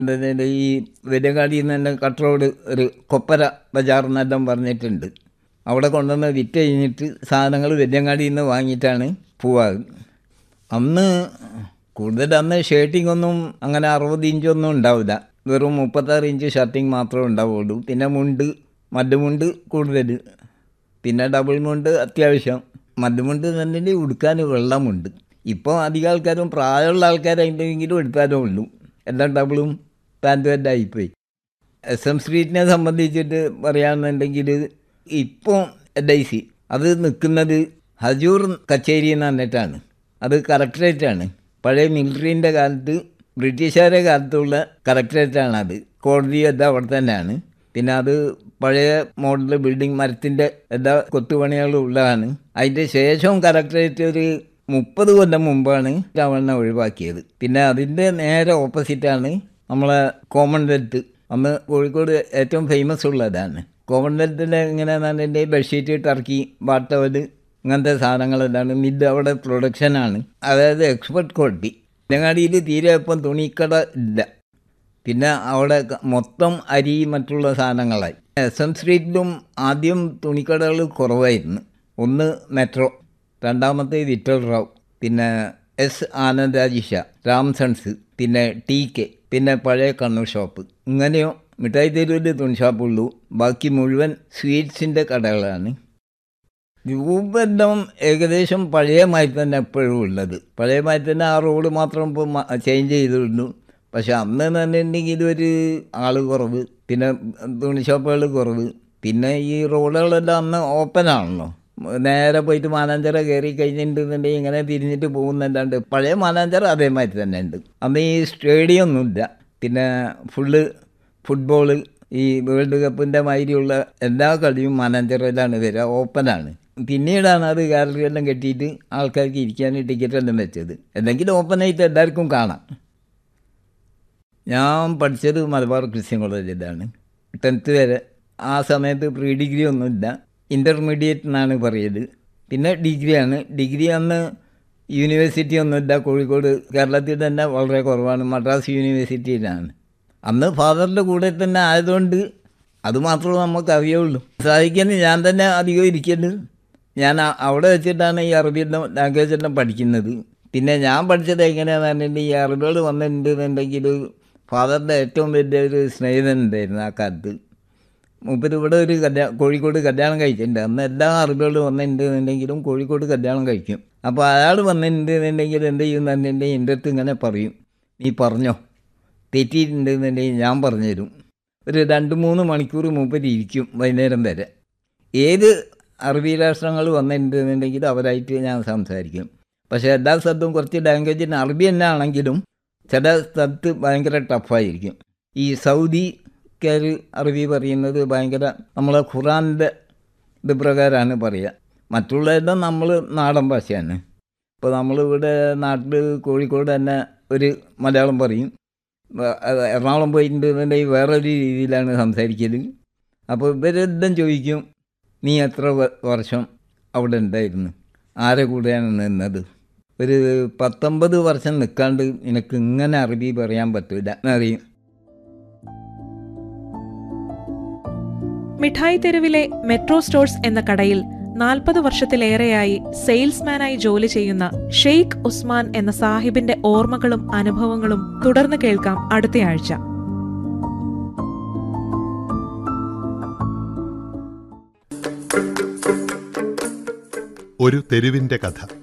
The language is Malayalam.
എന്താ ഈ വെല്ലങ്ങാടിയിൽ നിന്ന് തന്നെ കട്ട് റോഡ് ഒരു കൊപ്പര ബജാർ എന്നെല്ലാം പറഞ്ഞിട്ടുണ്ട് അവിടെ കൊണ്ടുവന്ന് വിറ്റ് കഴിഞ്ഞിട്ട് സാധനങ്ങൾ വെല്ലങ്ങാടിയിൽ നിന്ന് വാങ്ങിയിട്ടാണ് പോവാറ് അന്ന് കൂടുതൽ അന്ന് ഷർട്ടിംഗ് ഒന്നും അങ്ങനെ അറുപത് ഇഞ്ചൊന്നും ഉണ്ടാവില്ല വെറും മുപ്പത്താറ് ഇഞ്ച് ഷർട്ടിങ് മാത്രമേ ഉണ്ടാവുള്ളൂ പിന്നെ മുണ്ട് മദ്യമുണ്ട് കൂടുതൽ പിന്നെ ഡബിൾ മുണ്ട് അത്യാവശ്യം മദ്യമുണ്ട് തന്നെ ഉടുക്കാൻ വെള്ളമുണ്ട് ഇപ്പോൾ അധികം ആൾക്കാരും പ്രായമുള്ള ആൾക്കാരായിട്ടെങ്കിലും എടുത്താലേ ഉള്ളൂ എല്ലാം ഡബിളും പാൻറ്റും എല്ലാം ആയിപ്പോയി എസ് എം സ്ട്രീറ്റിനെ സംബന്ധിച്ചിട്ട് പറയുകയാണെന്നുണ്ടെങ്കിൽ ഇപ്പോൾ എൽ ഐ സി അത് നിൽക്കുന്നത് ഹജൂർ കച്ചേരി എന്ന് പറഞ്ഞിട്ടാണ് അത് കലക്ട്രേറ്റാണ് പഴയ മിലിറ്ററീൻ്റെ കാലത്ത് ബ്രിട്ടീഷുകാരുടെ കാലത്തുള്ള കലക്ട്രേറ്റാണ് അത് കോടതി എല്ലാം അവിടെ തന്നെയാണ് പിന്നെ അത് പഴയ മോഡൽ ബിൽഡിംഗ് മരത്തിൻ്റെ എല്ലാ കൊത്തുപണികളും ഉള്ളതാണ് അതിൻ്റെ ശേഷവും കലക്ട്രേറ്റ് ഒരു മുപ്പത് കൊല്ലം മുമ്പാണ് രാവണനെ ഒഴിവാക്കിയത് പിന്നെ അതിൻ്റെ നേരെ ഓപ്പോസിറ്റാണ് നമ്മളെ കോമൺവെൽത്ത് അന്ന് കോഴിക്കോട് ഏറ്റവും ഫേമസ് ഉള്ളതാണ് കോമൺവെൽത്തിൻ്റെ എങ്ങനെയാണെന്നുണ്ടെങ്കിൽ ബെഡ്ഷീറ്റ് ടർക്കി ബാട്ടവൽ ഇങ്ങനത്തെ സാധനങ്ങളെല്ലാം മിഡ് അവിടെ പ്രൊഡക്ഷനാണ് അതായത് എക്സ്പെർട്ട് ക്വാളിറ്റി ഇലങ്ങാടിയിൽ തീരെ ഇപ്പം തുണിക്കട ഇല്ല പിന്നെ അവിടെ ക- മൊത്തം അരി മറ്റുള്ള സാധനങ്ങളായി എസ് എം സ്ട്രീറ്റിലും ആദ്യം തുണിക്കടകൾ കുറവായിരുന്നു ഒന്ന് മെട്രോ രണ്ടാമത്തെ വിറ്റൽ റാവ് പിന്നെ എസ് ആനന്ദാജിഷ രാംസൺസ് പിന്നെ ടി കെ പിന്നെ പഴയ കണ്ണൂർ ഷോപ്പ് ഇങ്ങനെയോ മിഠായി തെരുവിൽ തുണി ഷോപ്പുള്ളൂ ബാക്കി മുഴുവൻ സ്വീറ്റ്സിൻ്റെ കടകളാണ് രൂപെല്ലാം ഏകദേശം പഴയ മാതിരി തന്നെ എപ്പോഴും ഉള്ളത് പഴയ മാതിരി തന്നെ ആ റോഡ് മാത്രം ഇപ്പോൾ ചേഞ്ച് ചെയ്തിരുന്നു പക്ഷെ അന്ന് പറഞ്ഞിട്ടുണ്ടെങ്കിൽ ഒരു ആൾ കുറവ് പിന്നെ തുണി ഷോപ്പുകൾ കുറവ് പിന്നെ ഈ റോഡുകളെല്ലാം അന്ന് ഓപ്പൺ ആണല്ലോ നേരെ പോയിട്ട് മാനാഞ്ചിറ കയറി കഴിഞ്ഞിട്ടുണ്ടെങ്കിൽ ഇങ്ങനെ തിരിഞ്ഞിട്ട് പോകുന്നല്ലാണ്ട് പഴയ മാനാഞ്ചിറ അതേമാതിരി തന്നെ ഉണ്ട് അന്ന് ഈ സ്റ്റേഡിയം ഒന്നുമില്ല പിന്നെ ഫുള്ള് ഫുട്ബോള് ഈ വേൾഡ് കപ്പിൻ്റെ മാതിരിയുള്ള എല്ലാ കളിയും മാനാഞ്ചിറയിലാണ് വരിക ഓപ്പണാണ് പിന്നീടാണ് അത് ഗാലറി എല്ലാം കെട്ടിയിട്ട് ആൾക്കാർക്ക് ഇരിക്കാൻ ടിക്കറ്റ് എല്ലാം വെച്ചത് എന്തെങ്കിലും ഓപ്പണായിട്ട് എല്ലാവർക്കും കാണാം ഞാൻ പഠിച്ചത് മലബാർ ക്രിസ്ത്യൻ കോളേജിലാണ് ടെൻത്ത് വരെ ആ സമയത്ത് പ്രീ ഡിഗ്രി ഒന്നുമില്ല ഇൻ്റർമീഡിയറ്റ് എന്നാണ് പറയല് പിന്നെ ഡിഗ്രിയാണ് ഡിഗ്രി അന്ന് യൂണിവേഴ്സിറ്റി ഒന്നുമില്ല കോഴിക്കോട് കേരളത്തിൽ തന്നെ വളരെ കുറവാണ് മദ്രാസ് യൂണിവേഴ്സിറ്റിയിലാണ് അന്ന് ഫാദറിൻ്റെ കൂടെ തന്നെ ആയതുകൊണ്ട് അത് മാത്രമേ നമുക്ക് അറിയുള്ളൂ സാധിക്കുന്നത് ഞാൻ തന്നെ അധികം ഇരിക്കല് ഞാൻ അ- അവിടെ വെച്ചിട്ടാണ് ഈ അറബി എല്ലാം ലാംഗ്വേജ് എല്ലാം പഠിക്കുന്നത് പിന്നെ ഞാൻ പഠിച്ചത് എങ്ങനെയാണെന്ന് പറഞ്ഞിട്ടുണ്ടെങ്കിൽ ഈ അറബികൾ വന്നിട്ടുണ്ടെന്നുണ്ടെങ്കിൽ ഫാദറിൻ്റെ ഏറ്റവും വലിയ ഒരു സ്നേഹിതൻ ഉണ്ടായിരുന്നു ആ കാലത്ത് മൂപ്പര് ഇവിടെ ഒരു കല്യാണം കോഴിക്കോട് കല്യാണം കഴിച്ചിട്ടുണ്ട് അന്ന് എല്ലാ അറബികളും വന്നിട്ടുണ്ടെന്നുണ്ടെങ്കിലും കോഴിക്കോട് കല്യാണം കഴിക്കും അപ്പോൾ അയാൾ വന്നിട്ടുണ്ടെന്നുണ്ടെങ്കിൽ എന്ത് ചെയ്യുമെന്ന് പറഞ്ഞിട്ടുണ്ടെങ്കിൽ എൻ്റെ അടുത്ത് ഇങ്ങനെ പറയും നീ പറഞ്ഞോ തെറ്റിയിട്ടുണ്ടെന്നുണ്ടെങ്കിൽ ഞാൻ പറഞ്ഞുതരും ഒരു രണ്ട് മൂന്ന് മണിക്കൂർ മൂപ്പര് ഇരിക്കും വൈകുന്നേരം വരെ ഏത് അറബി രാഷ്ട്രങ്ങൾ വന്നിട്ടുണ്ടെന്നുണ്ടെങ്കിൽ അവരായിട്ട് ഞാൻ സംസാരിക്കും പക്ഷേ എല്ലാ സ്ഥലത്തും കുറച്ച് ലാംഗ്വേജിന് അറബി തന്നെ ആണെങ്കിലും ചില സ്ഥലത്ത് ഭയങ്കര ടഫായിരിക്കും ഈ സൗദിക്കാർ അറബി പറയുന്നത് ഭയങ്കര നമ്മളെ ഖുറാൻ്റെ ഇത് പ്രകാരമാണ് പറയുക മറ്റുള്ളതെല്ലാം നമ്മൾ നാടൻ ഭാഷയാണ് ഇപ്പോൾ നമ്മളിവിടെ നാട്ടിൽ കോഴിക്കോട് തന്നെ ഒരു മലയാളം പറയും വ- അത് എറണാകുളം പോയിട്ടുണ്ടെന്നുണ്ടെങ്കിൽ വേറൊരു രീതിയിലാണ് സംസാരിക്കൽ അപ്പോൾ ഇവരെല്ലാം ചോദിക്കും നീ എത്ര വ- വർഷം അവിടെ ഉണ്ടായിരുന്നു ആരെ കൂടെയാണ് നിന്നത് ഒരു പത്തൊമ്പത് വർഷം നിൽക്കാണ്ട് നിനക്ക് ഇങ്ങനെ അറബി പറയാൻ പറ്റില്ല എന്നറിയും മിഠായി തെരുവിലെ മെട്രോ സ്റ്റോഴ്സ് എന്ന കടയിൽ നാൽപ്പത് വർഷത്തിലേറെയായി സെയിൽസ്മാനായി ജോലി ചെയ്യുന്ന ഷെയ്ഖ് ഉസ്മാൻ എന്ന സാഹിബിന്റെ ഓർമ്മകളും അനുഭവങ്ങളും തുടർന്ന് കേൾക്കാം അടുത്തയാഴ്ച ഒരു തെരുവിന്റെ കഥ